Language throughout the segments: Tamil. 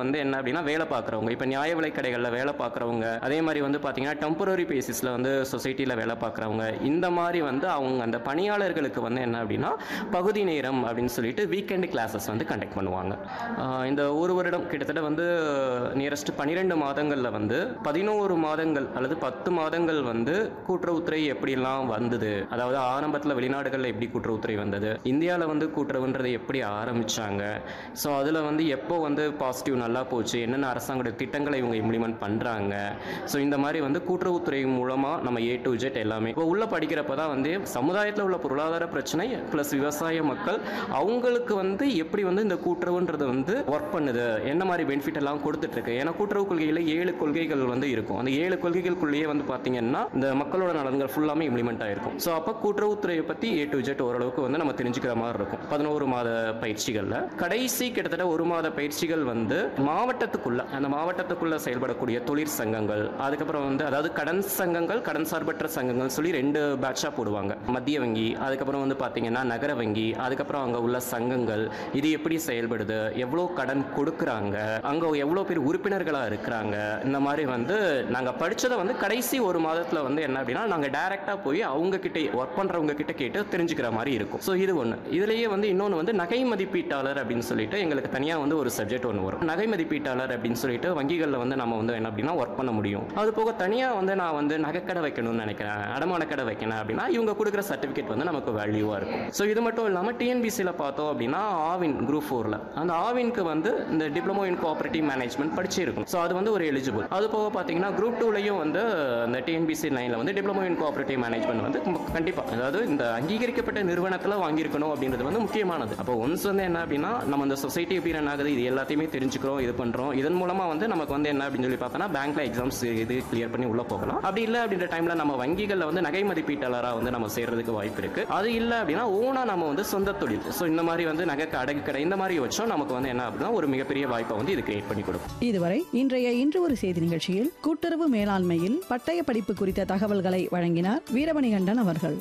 வந்து என்ன அப்படின்னா வேலை பார்க்குறவங்க இப்போ நியாய விலை கடைகளில் வேலை பார்க்குறவங்க அதே மாதிரி வந்து பார்த்தீங்கன்னா டெம்பரரி பேசிஸில் வந்து சொசைட்டியில் வேலை பார்க்குறவங்க இந்த மாதிரி வந்து அவங்க அந்த பணியாளர்களுக்கு வந்து என்ன அப்படின்னா பகுதி நேரம் அப்படின்னு சொல்லிட்டு வீக்கெண்ட் கிளாஸஸ் வந்து கண்டக்ட் பண்ணுவாங்க ஆஹ் இந்த ஒரு வருடம் கிட்டத்தட்ட வந்து நியரஸ்ட் பன்னிரெண்டு மாதங்களில் வந்து பதினோரு மாதங்கள் அல்லது பத்து மாதங்கள் வந்து கூட்டுறவுத்துறை எப்படிலாம் வந்தது அதாவது ஆரம்பத்தில் வெளிநாடுகளில் எப்படி கூட்டுறவுத்துறை வந்தது இந்தியாவில் வந்து கூட்டுறவுன்றது எப்படி ஆரம்பிச்சாங்க ஸோ அதில் வந்து எப்போ வந்து பாசிட்டிவ் நல்லா போச்சு என்னென்ன அரசாங்கோட திட்டங்களை இவங்க இம்ப்ளிமெண்ட் பண்ணுறாங்க ஸோ இந்த மாதிரி வந்து கூட்டுறவுத்துறை மூலமாக நம்ம ஏ டு ஜெட் எல்லாமே இப்போ உள்ள படிக்கிறப்ப தான் வந்து சமுதாயத்தில் உள்ள பொருளாதார பிரச்சனை ப்ளஸ் விவசாய மக்கள் அவங்களுக்கு வந்து எப்படி வந்து இந்த கூட்டுறவுன்றது வந்து ஒர்க் பண்ணுது என்ன மாதிரி பெனிஃபிட் எல்லாம் கொடுத்துட்டு இருக்கு ஏன்னா கூட்டுறவு கொள்கையில் ஏழு கொள்கைகள் வந்து இருக்கும் அந்த ஏழு கொள்கைகளுக்குள்ளேயே வந்து பார்த்தீங்கன்னா இந்த மக்களோட நலன்கள் ஃபுல்லாமே இம்ப்ளிமெண்ட் ஆயிருக்கும் ஸோ அப்போ கூட்டுறவுத்துறையை பற்றி ஏ டு ஜெட் ஓரளவுக்கு வந்து நம்ம தெரிஞ்சுக்கிற மாதிரி இருக்கும் பதினோரு மாத பயிற்சிகளில் கடைசி கிட்டத்தட்ட ஒரு மாத பயிற்சிகள் வந்து மாவட்டத்துக்குள்ள அந்த மாவட்டத்துக்குள்ள செயல்படக்கூடிய தொழிற்சங்கங்கள் அதுக்கப்புறம் வந்து அதாவது கடன் சங்கங்கள் கடன் சார்பற்ற சங்கங்கள் சொல்லி ரெண்டு பேட்சாக போடுவாங்க மத்திய வங்கி அதுக்கப்புறம் வந்து பார்த்தீங்கன்னா நகர வங்கி அதுக்கப்புறம் அங்கே உள்ள சங்கங்கள் இது எப்படி செயல்படுது எவ்வளோ கடன் கொடுக்குறாங்க அங்கே எவ்வளோ பேர் உறுப்பினர்களாக இருக்கிறாங்க இந்த மாதிரி வந்து நாங்கள் படித்ததை வந்து கடைசி ஒரு மாதத்தில் வந்து என்ன அப்படின்னா நாங்கள் டைரெக்டாக போய் அவங்க கிட்ட ஒர்க் பண்ணுறவங்க கிட்ட கேட்டு தெரிஞ்சுக்கிற மாதிரி இருக்கும் ஸோ இது ஒன்று இதுலேயே வந்து இன்னொன்று வந்து நகை மதிப்பீட்டாளர் அப்படின்னு சொல்லிட்டு எங்களுக்கு தனியாக வந்து ஒரு சப்ஜெக்ட் ஒன்று வரும் நகை மதிப்பீட்டாளர் அப்படின்னு சொல்லிட்டு வங்கிகளில் வந்து நம்ம வந்து என்ன அப்படின்னா ஒர்க் பண்ண முடியும் அது போக தனியாக வந்து நான் வந்து நகைக்கடை வைக்கணும்னு நினைக்கிறேன் அடமான கடை வைக்கணும் அப்படின்னா இவங்க கொடுக்குற சர்டிஃபிகேட் வந்து நமக்கு வேல்யூவாக இருக்கும் ஸோ இது மட்டும் இல்லாமல் டிஎன்பிசியில் பார்த்தோம் அப்படின்னா ஆவின் குரூப் ஃபோரில் அந்த ஆவின்க்கு வந்து இந்த டிப்ளமோ இன் கோஆபரேட்டிவ் மேனேஜ்மெண்ட் படிச்சிருக்கும் ஸோ அது வந்து ஒரு எலிஜிபிள் அது போக பார்த்தீங்கன்னா குரூப் டூலையும் வந்து அந்த டிஎன்பிசி லைனில் வந்து டிப்ளமோ இன் கோஆபரேட்டிவ் மேனேஜ்மெண்ட் வந்து கண்டிப்பாக அதாவது இந்த அங்கீகரிக்கப்பட்ட நிறுவனத்தில் வாங்கியிருக்கணும் அப்படின்றது வந்து முக்கியமானது அப்போ ஒன்ஸ் வந்து என்ன அப்படின்னா நம்ம இந்த சொசைட்டி எப்படி ரன் ஆகுது இது எல்லாத்தையுமே தெரிஞ்சுக்கிறோம் இது பண்ணுறோம் இதன் மூலமாக வந்து நமக்கு வந்து என்ன அப்படின்னு சொல்லி பார்த்தோன்னா பேங்க்ல எக்ஸாம்ஸ் இது கிளியர் பண்ணி உள்ள போகலாம் அப்படி இல்லை அப்படின்ற டைம்ல நம்ம வங்கிகளில் வந்து நகை மதிப்பீட்டாளராக வந்து நம்ம சேர்றதுக்கு வாய்ப்பு இருக்கு அது இல்லை அப்படின்னா ஓனா நம்ம வந்து சொந்த தொழில் ஸோ இந்த மாதிரி வந்து நகை அடகு கடை இந்த மாதிரி வச்சோம் நமக்கு வந்து என்ன அப்படின்னா ஒரு மிகப்பெரிய வாய்ப்பை வந்து இது கிரியேட் பண்ணி கொடுக்கும் இதுவரை இன்றைய இன்று ஒரு செய்தி நிகழ்ச்சியில் கூட்டுறவு மேலாண்மையில் பட்டய படிப்பு குறித்த தகவல்களை வழங்கினார் வீரமணிகண்டன் அவர்கள்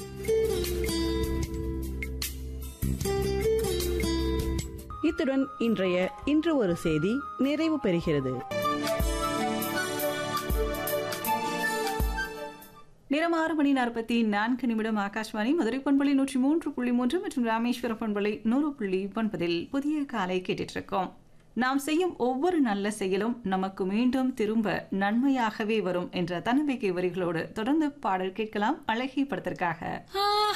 இத்துடன் இன்றைய இன்று ஒரு செய்தி நிறைவு பெறுகிறது நேரம் ஆறு மணி நாற்பத்தி நான்கு நிமிடம் ஆகாஷ்வாணி மதுரை பண்பலை நூற்றி மூன்று புள்ளி மூன்று மற்றும் ராமேஸ்வர பண்பலை நூறு புள்ளி ஒன்பதில் புதிய காலை கேட்டுட்டு இருக்கோம் நாம் செய்யும் ஒவ்வொரு நல்ல செயலும் நமக்கு மீண்டும் திரும்ப நன்மையாகவே வரும் என்ற தன்னம்பிக்கை வரிகளோடு தொடர்ந்து பாடல் கேட்கலாம் அழகிய படத்திற்காக